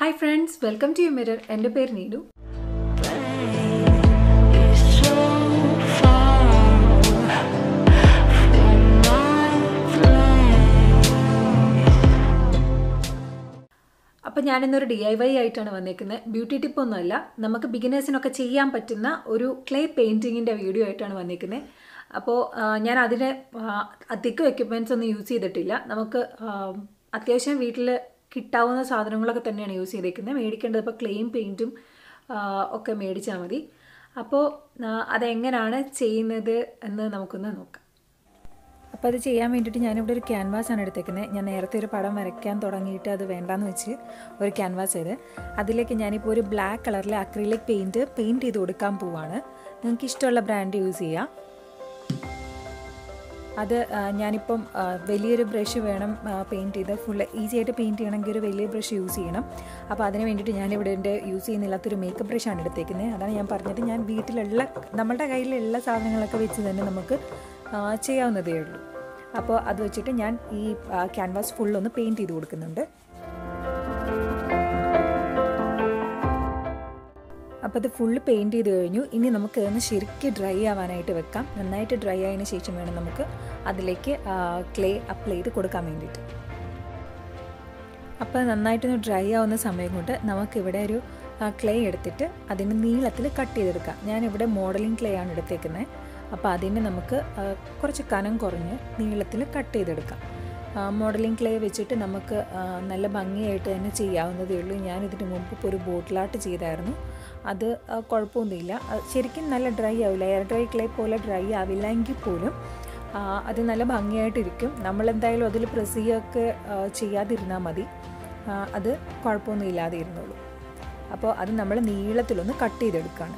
Hi friends welcome to you mirror എൻ്റെ പേര് Neelu It's so far from my place. അപ്പോൾ ഞാനിന്നൊരു D I Y ആയിട്ടാണ് വന്നേക്കുന്നത് ബ്യൂട്ടി ടിപ്പ് ഒന്നുമല്ല നമുക്ക് ബിഗിനേഴ്സിനൊക്കെ ചെയ്യാൻ പറ്റുന്ന ഒരു ക്ലേ പെയിൻറ്റിങ്ങിൻ്റെ വീഡിയോ ആയിട്ടാണ് വന്നേക്കുന്നത് അപ്പോൾ ആ, ഞാൻ അതിന് ആ, അധികം എക്യുപ്മെൻറ്റ്സ് ഒന്നും യൂസ് ചെയ്തിട്ടില്ല നമുക്ക് ആ, അത്യാവശ്യം വീട്ടിൽ കിട്ടാവുന്ന സാധനങ്ങളൊക്കെ തന്നെയാണ് യൂസ് ചെയ്തേക്കുന്നത് മേടിക്കേണ്ടത് ഇപ്പോൾ ക്ലെയും പെയിൻറ്റും ഒക്കെ മേടിച്ചാൽ മതി അപ്പോൾ ആ, അതെങ്ങനെയാണ് ചെയ്യുന്നത് എന്ന് നമുക്കൊന്ന് നോക്കാം അപ്പോൾ അത് ചെയ്യാൻ വേണ്ടിയിട്ട് ഞാനിവിടെ ഒരു ക്യാൻവാസ് ആണ് എടുത്തേക്കുന്നത് ഞാൻ നേരത്തെ ഒരു പടം വരയ്ക്കാൻ തുടങ്ങിയിട്ട് അത് വേണ്ടാന്ന് വെച്ച് ഒരു ക്യാൻവാസ് ചെയ്ത് അതിലേക്ക് ഞാനിപ്പോൾ ഒരു ബ്ലാക്ക് കളറിലെ അക്രിലിക് പെയിൻറ്റ് പെയിൻറ്റ് ചെയ്ത് കൊടുക്കാൻ പോവാണ് നിങ്ങൾക്ക് ഇഷ്ടമുള്ള ബ്രാൻഡ് യൂസ് ചെയ്യാം അത് ആ, ഞാനിപ്പം ആ, വലിയൊരു ബ്രഷ് വേണം പെയിൻറ്റ് ചെയ്ത് ഫുൾ ഈസി ആയിട്ട് പെയിൻറ്റ് ചെയ്യണമെങ്കിൽ ഒരു വലിയ ബ്രഷ് യൂസ് ചെയ്യണം അപ്പോൾ അതിന് വേണ്ടിയിട്ട് ഞാനിവിടെ എൻ്റെ യൂസ് ചെയ്യുന്നില്ലാത്തൊരു മേക്കപ്പ് ബ്രഷാണ് എടുത്തേക്കുന്നത് അതാണ് ഞാൻ പറഞ്ഞത് ഞാൻ വീട്ടിലുള്ള നമ്മളുടെ കയ്യിലുള്ള സാധനങ്ങളൊക്കെ വെച്ച് തന്നെ നമുക്ക് ആ, ചെയ്യാവുന്നതേ ഉള്ളൂ അപ്പോൾ അത് വെച്ചിട്ട് ഞാൻ ഈ ക്യാൻവാസ് ഫുള്ളൊന്ന് പെയിൻറ്റ് ചെയ്ത് കൊടുക്കുന്നുണ്ട് അപ്പോൾ അത് ഫുള്ള് പെയിൻറ്റ് ചെയ്ത് കഴിഞ്ഞു ഇനി നമുക്ക് ഒന്ന് ശരിക്കും ഡ്രൈ ആവാനായിട്ട് വെക്കാം നന്നായിട്ട് ഡ്രൈ ആയതിനു ശേഷം വേണം നമുക്ക് അതിലേക്ക് ക്ലേ അപ്ലൈ ചെയ്ത് കൊടുക്കാൻ വേണ്ടിയിട്ട് അപ്പോൾ നന്നായിട്ടൊന്ന് ഡ്രൈ ആവുന്ന സമയം കൊണ്ട് നമുക്കിവിടെ ഒരു ക്ലേ എടുത്തിട്ട് അതിന് നീളത്തിൽ കട്ട് ചെയ്തെടുക്കാം ഞാനിവിടെ മോഡലിംഗ് ക്ലേ ആണ് എടുത്തേക്കുന്നത് അപ്പോൾ അതിന് നമുക്ക് ആ, കുറച്ച് കനം കുറഞ്ഞ് നീളത്തിൽ കട്ട് ചെയ്തെടുക്കാം മോഡലിംഗ് ക്ലേ വെച്ചിട്ട് നമുക്ക് ആ, നല്ല ഭംഗിയായിട്ട് തന്നെ ചെയ്യാവുന്നതേ ഉള്ളൂ ഞാൻ ഇതിന് മുമ്പ് ഇപ്പോൾ ഒരു ബോട്ടിലാട്ട് ചെയ്തായിരുന്നു അത് ആ, കുഴപ്പമൊന്നുമില്ല അത് ശരിക്കും നല്ല ഡ്രൈ ആവില്ല എയർ ഡ്രൈ ക്ലേ പോലെ ഡ്രൈ ആവില്ല എങ്കിൽ പോലും ആ, അത് നല്ല ഭംഗിയായിട്ടിരിക്കും നമ്മളെന്തായാലും അതിൽ പ്രസ് ചെയ്യുകയൊക്കെ ആ, ചെയ്യാതിരുന്നാൽ മതി ആ, അത് കുഴപ്പമൊന്നും ഇല്ലാതെ ഇരുന്നോളൂ അപ്പോൾ അത് നമ്മൾ നീളത്തിലൊന്ന് കട്ട് ചെയ്തെടുക്കുകയാണ്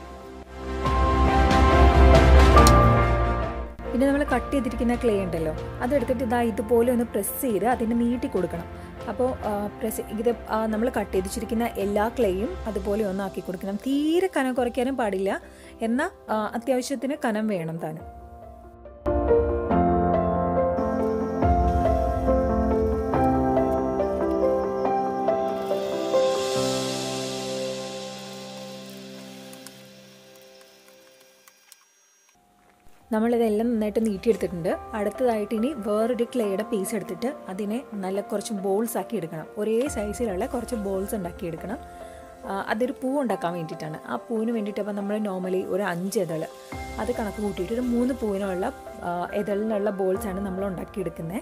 പിന്നെ നമ്മൾ കട്ട് ചെയ്തിരിക്കുന്ന ക്ലേ ഉണ്ടല്ലോ അതെടുത്തിട്ട് ഇതാ ഇതുപോലെ ഒന്ന് പ്രസ് ചെയ്ത് അതിന് നീട്ടി കൊടുക്കണം അപ്പോൾ പ്രസ് ഇത് നമ്മൾ കട്ട് ചെയ്തിരിക്കുന്ന എല്ലാ ക്ലേയും അതുപോലെ ഒന്ന് ആക്കി കൊടുക്കണം തീരെ കനം കുറയ്ക്കാനും പാടില്ല എന്നാൽ ആ, അത്യാവശ്യത്തിന് കനം വേണം താനും നമ്മളിതെല്ലാം നന്നായിട്ട് നീട്ടിയെടുത്തിട്ടുണ്ട് അടുത്തതായിട്ട് ഇനി വേറൊരു ക്ലേയുടെ പീസ് എടുത്തിട്ട് അതിനെ നല്ല കുറച്ച് ബോൾസ് ആക്കി എടുക്കണം ഒരേ സൈസിലുള്ള കുറച്ച് ബോൾസ് ഉണ്ടാക്കി എടുക്കണം ആ, അതൊരു പൂ ഉണ്ടാക്കാൻ വേണ്ടിയിട്ടാണ് ആ പൂവിന് വേണ്ടിയിട്ട് അപ്പോൾ നമ്മൾ നോർമലി ഒരു അഞ്ച് ഇതൾ അത് കണക്ക് കൂട്ടിയിട്ട് ഒരു മൂന്ന് പൂവിനുള്ള ആ, ഇതളിനുള്ള ബോൾസാണ് നമ്മൾ ഉണ്ടാക്കിയെടുക്കുന്നത്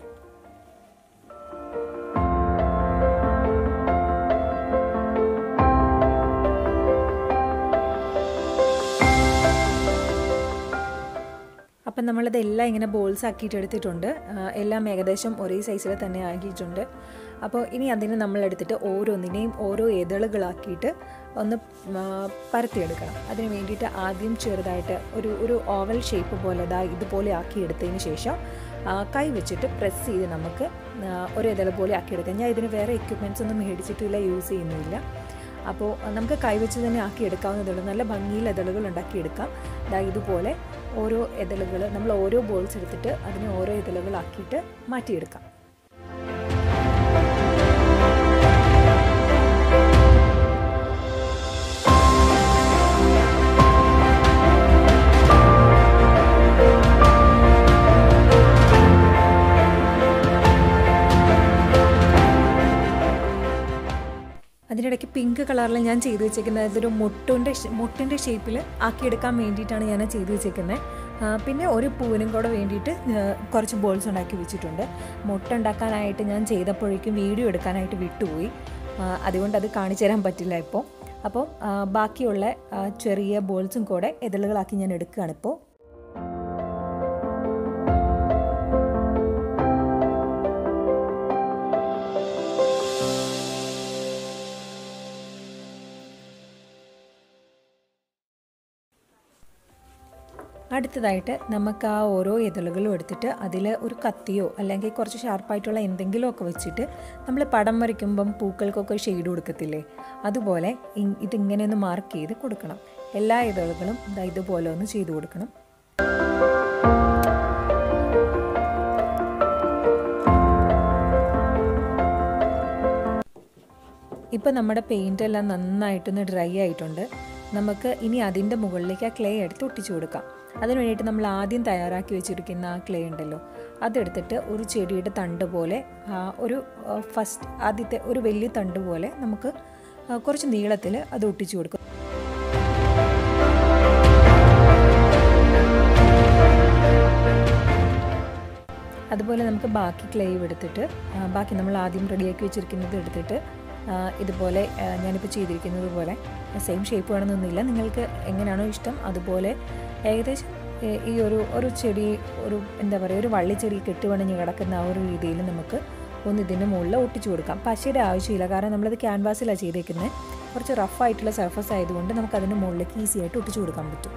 അപ്പം നമ്മളിതെല്ലാം ഇങ്ങനെ ബോൾസ് ആക്കിയിട്ട് എടുത്തിട്ടുണ്ട് ആ, എല്ലാം ഏകദേശം ഒരേ സൈസിൽ തന്നെ ആക്കിയിട്ടുണ്ട് അപ്പോൾ ഇനി അതിനെ നമ്മൾ എടുത്തിട്ട് ഓരോന്നിനെയും ഓരോ ഇതളുകളാക്കിയിട്ട് ഒന്ന് ആ, പരത്തിയെടുക്കണം അതിന് വേണ്ടിയിട്ട് ആദ്യം ചെറുതായിട്ട് ഒരു ഒരു ഓവൽ ഷേപ്പ് പോലെ ഇതാ ഇതുപോലെ ആക്കി എടുത്തതിന് ശേഷം ആ, കൈ വെച്ചിട്ട് പ്രസ് ചെയ്ത് നമുക്ക് ആ, ഒരു ഇതൾ പോലെ ആക്കിയെടുക്കാം ഞാൻ ഇതിന് വേറെ എക്യുപ്മെൻറ്റ്സ് ഒന്നും മേടിച്ചിട്ടില്ല യൂസ് ചെയ്യുന്നില്ല അപ്പോൾ നമുക്ക് കൈവച്ച് തന്നെ ആക്കി എടുക്കാവുന്നതുള്ളൂ നല്ല ഭംഗിയിൽ ഇതളുകൾ ഉണ്ടാക്കിയെടുക്കാം ദാ ഇതുപോലെ ഓരോ ഇതളുകൾ നമ്മൾ ഓരോ ബോൾസ് എടുത്തിട്ട് അതിനെ ഓരോ ഇതളുകളാക്കിയിട്ട് മാറ്റിയെടുക്കാം അതിനിടയ്ക്ക് പിങ്ക് കളറിൽ ഞാൻ ചെയ്തു വെച്ചേക്കുന്നത് ഇതൊരു മുട്ടിൻ്റെ മുട്ടിൻ്റെ ഷേപ്പിൽ ആക്കിയെടുക്കാൻ വേണ്ടിയിട്ടാണ് ഞാൻ ചെയ്തു വെച്ചേക്കുന്നത് ആ, പിന്നെ ഒരു പൂവിനും കൂടെ വേണ്ടിയിട്ട് ആ, കുറച്ച് ബോൾസ് ഉണ്ടാക്കി വെച്ചിട്ടുണ്ട് മുട്ട ഉണ്ടാക്കാനായിട്ട് ഞാൻ ചെയ്തപ്പോഴേക്കും വീഡിയോ എടുക്കാനായിട്ട് വിട്ടുപോയി ആ, അതുകൊണ്ട് അത് കാണിച്ചു തരാൻ പറ്റില്ല ഇപ്പോൾ അപ്പോൾ ആ, ബാക്കിയുള്ള ആ, ചെറിയ ബോൾസും കൂടെ ഇതളുകളാക്കി ഞാൻ എടുക്കുകയാണ് ഇപ്പോൾ അടുത്തതായിട്ട് നമുക്ക് ആ ഓരോ ഇതളുകളും എടുത്തിട്ട് അതിൽ ഒരു കത്തിയോ അല്ലെങ്കിൽ കുറച്ച് ഷാർപ്പായിട്ടുള്ള എന്തെങ്കിലും ഒക്കെ വെച്ചിട്ട് നമ്മൾ പടം വരയ്ക്കുമ്പം പൂക്കൾക്കൊക്കെ ഷെയ്ഡ് കൊടുക്കത്തില്ലേ അതുപോലെ ഇ- ഇതിങ്ങനെ ഒന്ന് മാർക്ക് ചെയ്ത് കൊടുക്കണം എല്ലാ ഇതളുകളും ദാ ഇതുപോലെ ഒന്ന് ചെയ്ത് കൊടുക്കണം ഇപ്പം നമ്മുടെ പെയിൻ്റ് എല്ലാം നന്നായിട്ടൊന്ന് ഡ്രൈ ആയിട്ടുണ്ട് നമുക്ക് ഇനി അതിൻ്റെ മുകളിലേക്ക് ആ ക്ലേ എടുത്ത് ഒട്ടിച്ചു കൊടുക്കാം അതിന് വേണ്ടിയിട്ട് നമ്മൾ ആദ്യം തയ്യാറാക്കി വെച്ചിരിക്കുന്ന ആ ക്ലേ ഉണ്ടല്ലോ അതെടുത്തിട്ട് ഒരു ചെടിയുടെ തണ്ട് പോലെ ആ, ഒരു ഫസ്റ്റ് ആദ്യത്തെ ഒരു വലിയ തണ്ട് പോലെ നമുക്ക് ആ, കുറച്ച് നീളത്തിൽ അത് ഒട്ടിച്ചു കൊടുക്കും അതുപോലെ നമുക്ക് ബാക്കി ക്ലേയും എടുത്തിട്ട് ആ, ബാക്കി നമ്മൾ ആദ്യം റെഡിയാക്കി വെച്ചിരിക്കുന്നത് എടുത്തിട്ട് ആ, ഇതുപോലെ ആ, ഞാനിപ്പോൾ ചെയ്തിരിക്കുന്നത് പോലെ സെയിം ഷേപ്പ് വേണമെന്നൊന്നുമില്ല നിങ്ങൾക്ക് എങ്ങനെയാണോ ഇഷ്ടം അതുപോലെ ഏകദേശം ഏ, ഈ ഒരു ഒരു ചെടി ഒരു എന്താ പറയുക ഒരു വള്ളിച്ചെടി കെട്ടുപണിഞ്ഞ് കിടക്കുന്ന ആ ഒരു രീതിയിൽ നമുക്ക് ഒന്ന് ഇതിൻ്റെ മുകളിൽ ഒട്ടിച്ചു കൊടുക്കാം പശയുടെ ആവശ്യമില്ല കാരണം നമ്മളത് ക്യാൻവാസിലാണ് ചെയ്തേക്കുന്നത് കുറച്ച് റഫായിട്ടുള്ള സർഫസ് ആയതുകൊണ്ട് നമുക്ക് അതിൻ്റെ മുകളിലേക്ക് ഈസി ആയിട്ട് ഒട്ടിച്ചു കൊടുക്കാൻ പറ്റും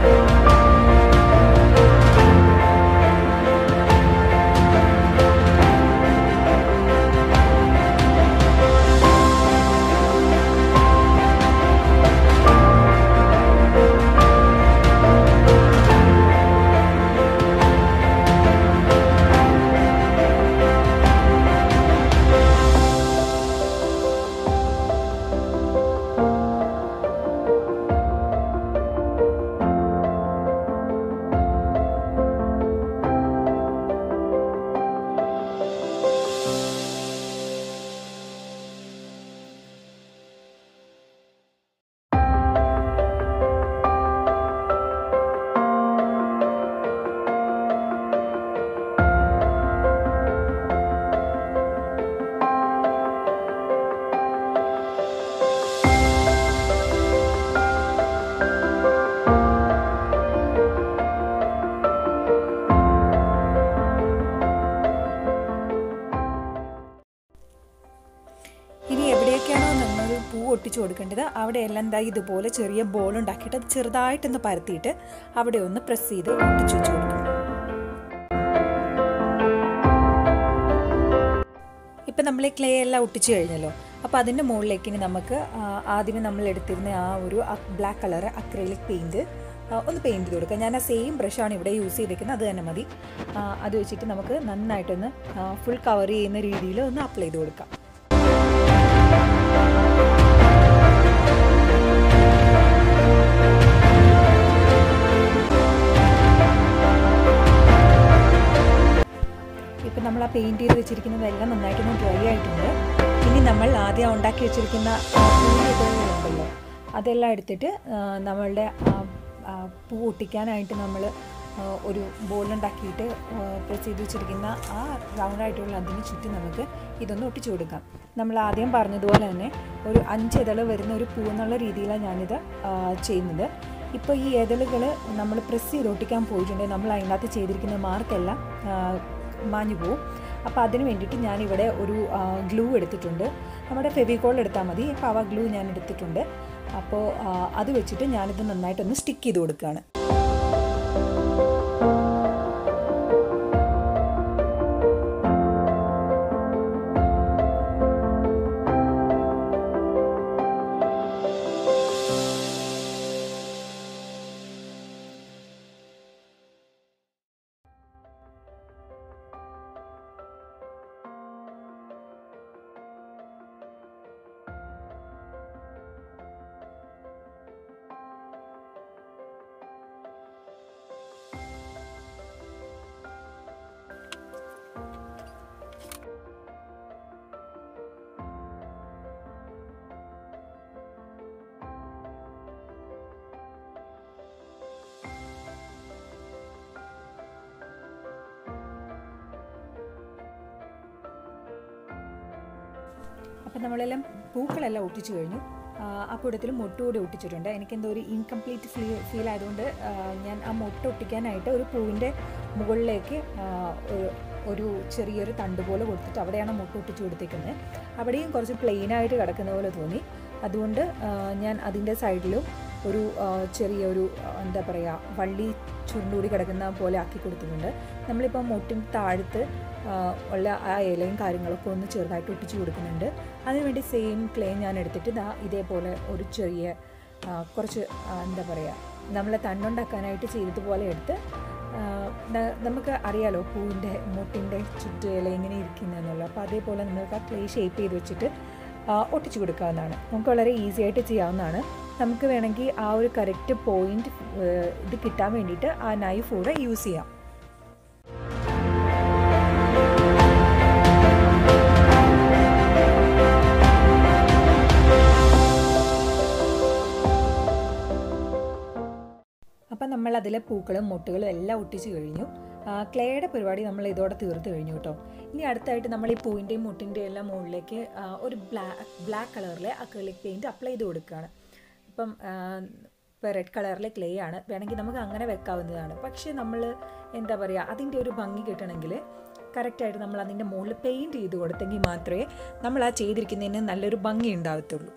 ഇനി എവിടെയൊക്കെയാണോ നമ്മൾ പൂ ഒട്ടിച്ചു കൊടുക്കേണ്ടത് അവിടെയെല്ലാം എന്താ ഇതുപോലെ ചെറിയ ബോൾ ഉണ്ടാക്കിയിട്ട് അത് ചെറുതായിട്ടൊന്ന് പരത്തിയിട്ട് അവിടെ ഒന്ന് പ്രസ് ചെയ്ത് ഒട്ടിച്ചു വെച്ച് കൊടുക്കണം ഇപ്പം നമ്മൾ ഈ ക്ലേ എല്ലാം ഒട്ടിച്ചു കഴിഞ്ഞല്ലോ അപ്പോൾ അതിൻ്റെ മുകളിലേക്ക് ഇനി നമുക്ക് ആ, ആദ്യമേ നമ്മൾ എടുത്തിരുന്ന ആ ഒരു ബ്ലാക്ക് കളർ അക്രൈലിക് പെയിൻറ്റ് ഒന്ന് പെയിൻറ്റ് ചെയ്ത് കൊടുക്കുക ഞാൻ ആ സെയിം ബ്രഷാണ് ഇവിടെ യൂസ് ചെയ്തിരിക്കുന്നത് അത് തന്നെ മതി ആ, അത് വെച്ചിട്ട് നമുക്ക് നന്നായിട്ടൊന്ന് ഫുൾ കവർ ചെയ്യുന്ന രീതിയിൽ ഒന്ന് അപ്ലൈ ചെയ്ത് കൊടുക്കാം ഇപ്പം നമ്മൾ ആ പെയിൻറ്റ് ചെയ്ത് വെച്ചിരിക്കുന്നതെല്ലാം നന്നായിട്ടൊന്ന് ഡ്രൈ ആയിട്ടുണ്ട് ഇനി നമ്മൾ ആദ്യം ഉണ്ടാക്കി വെച്ചിരിക്കുന്ന ആ പൂവിൻ്റെ ഇതളുകളുണ്ടല്ലോ അതെല്ലാം എടുത്തിട്ട് ആ, നമ്മളുടെ ആ, ആ, പൂ ഒട്ടിക്കാനായിട്ട് നമ്മൾ ഒരു ബോളുണ്ടാക്കിയിട്ട് പ്രസ് ചെയ്ത് വെച്ചിരിക്കുന്ന ആ റൗണ്ട് ആയിട്ടുള്ള അതിന് ചുറ്റും നമുക്ക് ഇതൊന്ന് ഒട്ടിച്ചു കൊടുക്കാം നമ്മൾ ആദ്യം പറഞ്ഞതുപോലെ തന്നെ ഒരു അഞ്ച് ഇതള് വരുന്ന ഒരു പൂ എന്നുള്ള രീതിയിലാണ് ഞാനിത് ആ, ചെയ്യുന്നത് ഇപ്പോൾ ഈ ഇതളുകൾ നമ്മൾ പ്രസ് ചെയ്ത് ഒട്ടിക്കാൻ പോയിട്ടുണ്ടെങ്കിൽ നമ്മൾ അതിനകത്ത് ചെയ്തിരിക്കുന്ന മാർക്കെല്ലാം ആ, മാഞ്ഞു പോവും അപ്പോൾ അതിന് വേണ്ടിയിട്ട് ഞാനിവിടെ ഒരു ഗ്ലൂ എടുത്തിട്ടുണ്ട് നമ്മുടെ ഫെവിക്കോൾ എടുത്താൽ മതി അപ്പോൾ അവ ഗ്ലൂ ഞാൻ എടുത്തിട്ടുണ്ട് അപ്പോൾ ആ, അത് വെച്ചിട്ട് ഞാനിത് നന്നായിട്ടൊന്ന് സ്റ്റിക്ക് ചെയ്ത് കൊടുക്കുകയാണ് അപ്പം നമ്മളെല്ലാം പൂക്കളെല്ലാം ഒട്ടിച്ചു കഴിഞ്ഞു ആ, ആ കൂട്ടത്തിൽ മൊട്ടുകൂടി ഒട്ടിച്ചിട്ടുണ്ട് എനിക്കെന്തോ ഒരു ഇൻകംപ്ലീറ്റ് ഫീൽ ഫീൽ ആയതുകൊണ്ട് ആ, ഞാൻ ആ മൊട്ട് ഒട്ടിക്കാനായിട്ട് ഒരു പൂവിൻ്റെ മുകളിലേക്ക് ആ, ഒരു- ഒരു ചെറിയൊരു തണ്ട് പോലെ കൊടുത്തിട്ട് അവിടെയാണ് മൊട്ട് ഒട്ടിച്ചു കൊടുത്തേക്കുന്നത് അവിടെയും കുറച്ച് പ്ലെയിൻ ആയിട്ട് കിടക്കുന്ന പോലെ തോന്നി അതുകൊണ്ട് ആ, ഞാൻ അതിൻ്റെ സൈഡിലും ഒരു ആ, ചെറിയൊരു ആ, എന്താ പറയുക വള്ളി ചുരുണ്ടുകൂടി കിടക്കുന്ന പോലെ ആക്കി കൊടുത്തിട്ടുണ്ട് നമ്മളിപ്പോൾ മുട്ടിൻ താഴത്ത് ആ, ഉള്ള ആ ഇലയും കാര്യങ്ങളൊക്കെ ഒന്ന് ചെറുതായിട്ട് ഒട്ടിച്ചു കൊടുക്കുന്നുണ്ട് അതിനുവേണ്ടി സെയിം ക്ലേ ഞാൻ എടുത്തിട്ട് ദാ ഇതേപോലെ ഒരു ചെറിയ ആ, കുറച്ച് ആ, എന്താ പറയുക നമ്മളെ തണ്ടുണ്ടാക്കാനായിട്ട് ചെയ്തതുപോലെ എടുത്ത് ആ, ന- നമുക്ക് അറിയാലോ പൂവിൻ്റെ മുട്ടിൻ്റെ ചുറ്റും ഇല എങ്ങനെ ഇരിക്കുന്നതെന്നുള്ളത് അപ്പോൾ അതേപോലെ നമുക്ക് ആ ക്ലേ ഷേപ്പ് ചെയ്ത് വെച്ചിട്ട് ആ, ഒട്ടിച്ചു കൊടുക്കാവുന്നതാണ് നമുക്ക് വളരെ ഈസി ആയിട്ട് ചെയ്യാവുന്നതാണ് നമുക്ക് വേണമെങ്കിൽ ആ ഒരു കറക്റ്റ് പോയിന്റ് ഇത് കിട്ടാൻ വേണ്ടിയിട്ട് ആ നൈഫ് കൂടെ യൂസ് ചെയ്യാം അപ്പം നമ്മൾ അതിലെ പൂക്കളും മുട്ടുകളും എല്ലാം ഒട്ടിച്ച് കഴിഞ്ഞു ആ, ക്ലേയുടെ പരിപാടി നമ്മൾ ഇതോടെ തീർത്ത് കഴിഞ്ഞു കേട്ടോ ഇനി അടുത്തായിട്ട് നമ്മൾ ഈ പൂവിൻ്റെയും മുട്ടിൻ്റെയും എല്ലാം മുകളിലേക്ക് ആ, ഒരു ബ്ലാക്ക് ബ്ലാക്ക് കളറിലെ അക്രലിക് പെയിൻറ്റ് അപ്ലൈ ചെയ്ത് കൊടുക്കുകയാണ് ഇപ്പം ഇപ്പോൾ റെഡ് കളറിലെ ക്ലേ ആണ് വേണമെങ്കിൽ നമുക്ക് അങ്ങനെ വെക്കാവുന്നതാണ് പക്ഷേ നമ്മൾ എന്താ പറയുക അതിൻ്റെ ഒരു ഭംഗി കിട്ടണമെങ്കിൽ കറക്റ്റായിട്ട് നമ്മൾ അതിൻ്റെ മുകളിൽ പെയിൻറ്റ് ചെയ്ത് കൊടുത്തെങ്കിൽ മാത്രമേ നമ്മൾ ആ ചെയ്തിരിക്കുന്നതിന് നല്ലൊരു ഭംഗി ഉണ്ടാവത്തുള്ളൂ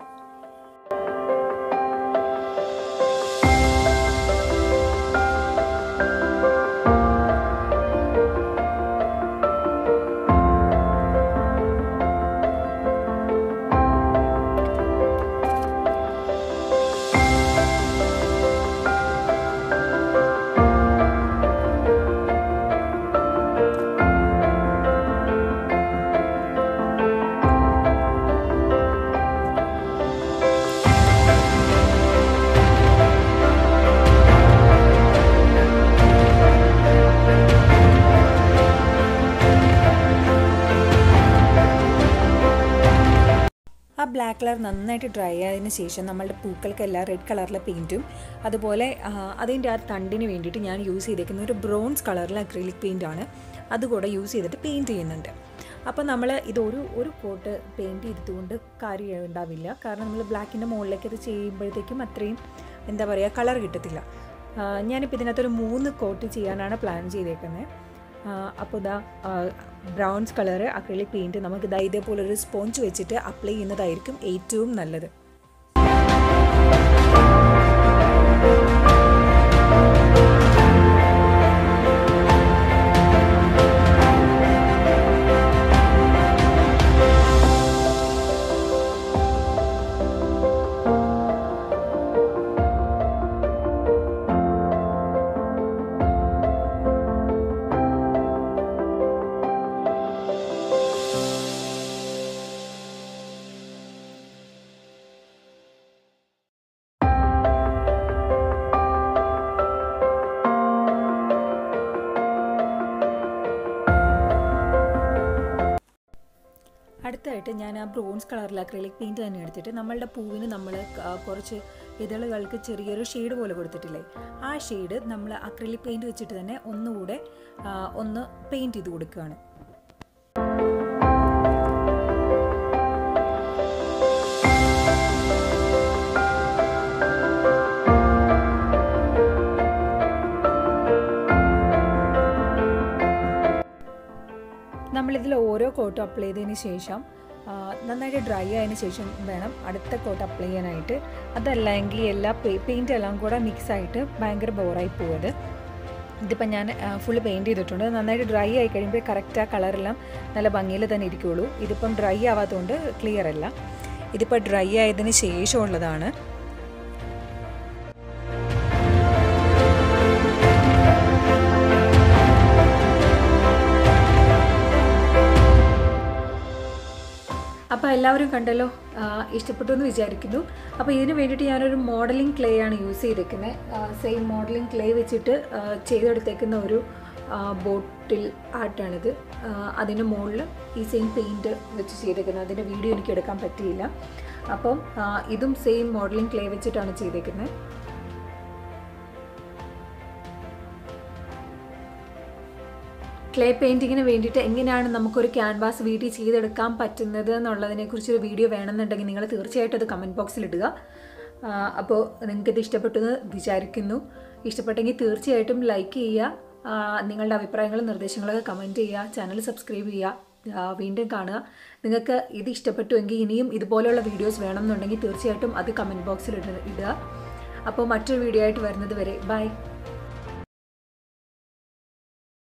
ആ ബ്ലാക്ക് കളർ നന്നായിട്ട് ഡ്രൈ ആയതിനു ശേഷം നമ്മളുടെ പൂക്കൾക്കെല്ലാം റെഡ് കളറിലെ പെയിൻറ്റും അതുപോലെ ആ, അതിൻ്റെ ആ തണ്ടിന് വേണ്ടിയിട്ട് ഞാൻ യൂസ് ചെയ്തേക്കുന്ന ഒരു ബ്രോൺസ് കളറിലെ അക്രിലിക് പെയിൻ്റ് ആണ് അതുകൂടെ യൂസ് ചെയ്തിട്ട് പെയിൻറ്റ് ചെയ്യുന്നുണ്ട് അപ്പോൾ നമ്മൾ ഇതൊരു ഒരു കോട്ട് പെയിൻറ്റ് ചെയ്തുകൊണ്ട് കാര്യം ഉണ്ടാവില്ല കാരണം നമ്മൾ ബ്ലാക്കിൻ്റെ മുകളിലേക്ക് അത് ചെയ്യുമ്പോഴത്തേക്കും അത്രയും എന്താ പറയുക കളർ കിട്ടത്തില്ല ആ, ഞാനിപ്പോൾ ഇതിനകത്തൊരു മൂന്ന് കോട്ട് ചെയ്യാനാണ് പ്ലാൻ ചെയ്തേക്കുന്നത് അപ്പോൾ ഇതാ ബ്രൗൺസ് കളറ് അക്രിലിക് പെയിൻറ്റ് നമുക്ക് ഇതാ ഇതേപോലെ ഒരു സ്പോഞ്ച് വെച്ചിട്ട് അപ്ലൈ ചെയ്യുന്നതായിരിക്കും ഏറ്റവും നല്ലത് അടുത്തായിട്ട് ഞാൻ ആ ബ്രോൺസ് കളറിൽ അക്രലിക് പെയിൻറ്റ് തന്നെ എടുത്തിട്ട് നമ്മളുടെ പൂവിന് നമ്മൾ കുറച്ച് ഇതളുകൾക്ക് ചെറിയൊരു ഷെയ്ഡ് പോലെ കൊടുത്തിട്ടില്ലേ ആ ഷെയ്ഡ് നമ്മൾ അക്രലിക് പെയിൻറ്റ് വെച്ചിട്ട് തന്നെ ഒന്നുകൂടെ ആ, ഒന്ന് പെയിൻറ്റ് ചെയ്ത് കൊടുക്കുകയാണ് നമ്മളിതിൽ ഓരോ കോട്ടും അപ്ലൈ ചെയ്തതിന് ശേഷം ആ, നന്നായിട്ട് ഡ്രൈ ആയതിനു ശേഷം വേണം അടുത്ത കോട്ട് അപ്ലൈ ചെയ്യാനായിട്ട് അതല്ലെങ്കിൽ എല്ലാ പെയിൻറ്റ് എല്ലാം കൂടെ മിക്സ് ആയിട്ട് ഭയങ്കര ബോറായി പോവത് ഇതിപ്പോൾ ഞാൻ ഫുള്ള് പെയിൻറ്റ് ചെയ്തിട്ടുണ്ട് നന്നായിട്ട് ഡ്രൈ ആയി കഴിയുമ്പോൾ കറക്റ്റ് ആ കളറെല്ലാം നല്ല ഭംഗിയിൽ തന്നെ ഇരിക്കുകയുള്ളൂ ഇതിപ്പം ഡ്രൈ ആവാത്തതുകൊണ്ട് ക്ലിയർ അല്ല ഇതിപ്പോൾ ഡ്രൈ ആയതിന് ശേഷമുള്ളതാണ് അപ്പോൾ എല്ലാവരും കണ്ടല്ലോ ആ, ഇഷ്ടപ്പെട്ടു എന്ന് വിചാരിക്കുന്നു അപ്പോൾ ഇതിന് വേണ്ടിയിട്ട് ഞാനൊരു മോഡലിംഗ് ക്ലേ ആണ് യൂസ് ചെയ്തേക്കുന്നത് സെയിം മോഡലിംഗ് ക്ലേ വെച്ചിട്ട് ആ, ചെയ്തെടുത്തേക്കുന്ന ഒരു ബോട്ടിൽ ആർട്ടാണിത് ആ, അതിന് മുകളിൽ ഈ സെയിം പെയിൻറ്റ് വെച്ച് ചെയ്തേക്കുന്നത് അതിൻ്റെ വീഡിയോ എനിക്ക് എടുക്കാൻ പറ്റിയില്ല അപ്പം ആ, ഇതും സെയിം മോഡലിംഗ് ക്ലേ വെച്ചിട്ടാണ് ചെയ്തേക്കുന്നത് ക്ലേ പെയിൻറ്റിങ്ങിന് വേണ്ടിയിട്ട് എങ്ങനെയാണ് നമുക്കൊരു ക്യാൻവാസ് വീട്ടിൽ ചെയ്തെടുക്കാൻ പറ്റുന്നത് എന്നുള്ളതിനെക്കുറിച്ച് ഒരു വീഡിയോ വേണമെന്നുണ്ടെങ്കിൽ നിങ്ങൾ തീർച്ചയായിട്ടും അത് കമൻറ്റ് ബോക്സിൽ ഇടുക ആ, അപ്പോൾ നിങ്ങൾക്കിത് ഇഷ്ടപ്പെട്ടു എന്ന് വിചാരിക്കുന്നു ഇഷ്ടപ്പെട്ടെങ്കിൽ തീർച്ചയായിട്ടും ലൈക്ക് ചെയ്യുക ആ, നിങ്ങളുടെ അഭിപ്രായങ്ങളും നിർദ്ദേശങ്ങളൊക്കെ കമൻറ്റ് ചെയ്യുക ചാനൽ സബ്സ്ക്രൈബ് ചെയ്യുക ആ, വീണ്ടും കാണുക നിങ്ങൾക്ക് ഇത് ഇഷ്ടപ്പെട്ടുവെങ്കിൽ ഇനിയും ഇതുപോലെയുള്ള വീഡിയോസ് വേണമെന്നുണ്ടെങ്കിൽ തീർച്ചയായിട്ടും അത് കമൻറ്റ് ബോക്സിൽ ഇടുക അപ്പോൾ മറ്റൊരു വീഡിയോ ആയിട്ട് വരുന്നത് വരെ ബൈ